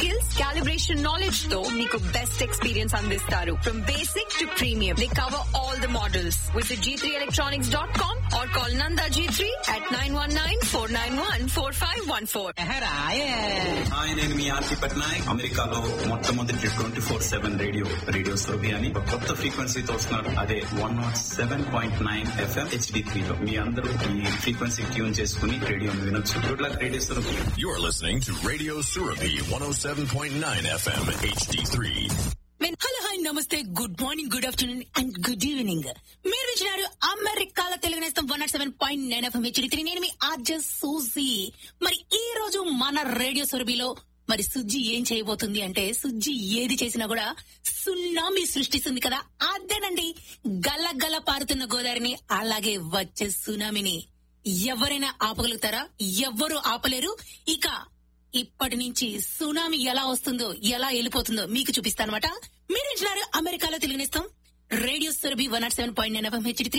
Skills calibration knowledge తో మీకు best experience అందిస్తారు from basic to premium they cover all the models with G three electronics dot com or call Nanda G three at nine one nine four nine one four five one four hi నేను మీ ఆర్తి పట్నాయక్ అమెరికాలో మొట్టమొదటి twenty four seven radio radio Surabhi అని ఒక కొత్త ఫ్రీక్వెన్సీతో వస్తున్నారు అదే one nought seven point nine FM HD three లో మీ అందరూ ఈ ఫ్రీక్వెన్సీ ట్యూన్ చేసుకుని రేడియో వినొచ్చు good luck radio Surabhi You're listening to Radio Surapi 107.9 FM HD3. మెన్ హలో హాయ్ నమస్తే good morning good afternoon and good evening మీరు వింటున్నారు అమెరికాలో తెలుగు నేస్తం one nought seven point nine FM HD నేను మీ ఆర్జ సూసి మరి ఈ రోజు మన రేడియో సురభిలో మరి సుజ్జి ఏం చేయబోతుంది అంటే సుజ్జి ఏది చేసినా కూడా సున్నామీ సృష్టిస్తుంది కదా అదేనండి గల్ల గల్ల పారుతున్న గోదావరిని అలాగే వచ్చే సునామీని ఎవరైనా ఆపగలుగుతారా ఎవ్వరు ఆపలేరు ఇక ఇప్పటి నుంచి సునామీ ఎలా వస్తుందో ఎలా వెళ్ళిపోతుందో మీకు చూపిస్తానమాట మీరు ఇంటున్నారు అమెరికాలో తెలుగునేస్తాం radio Surabhi one nought seven point nine FM HD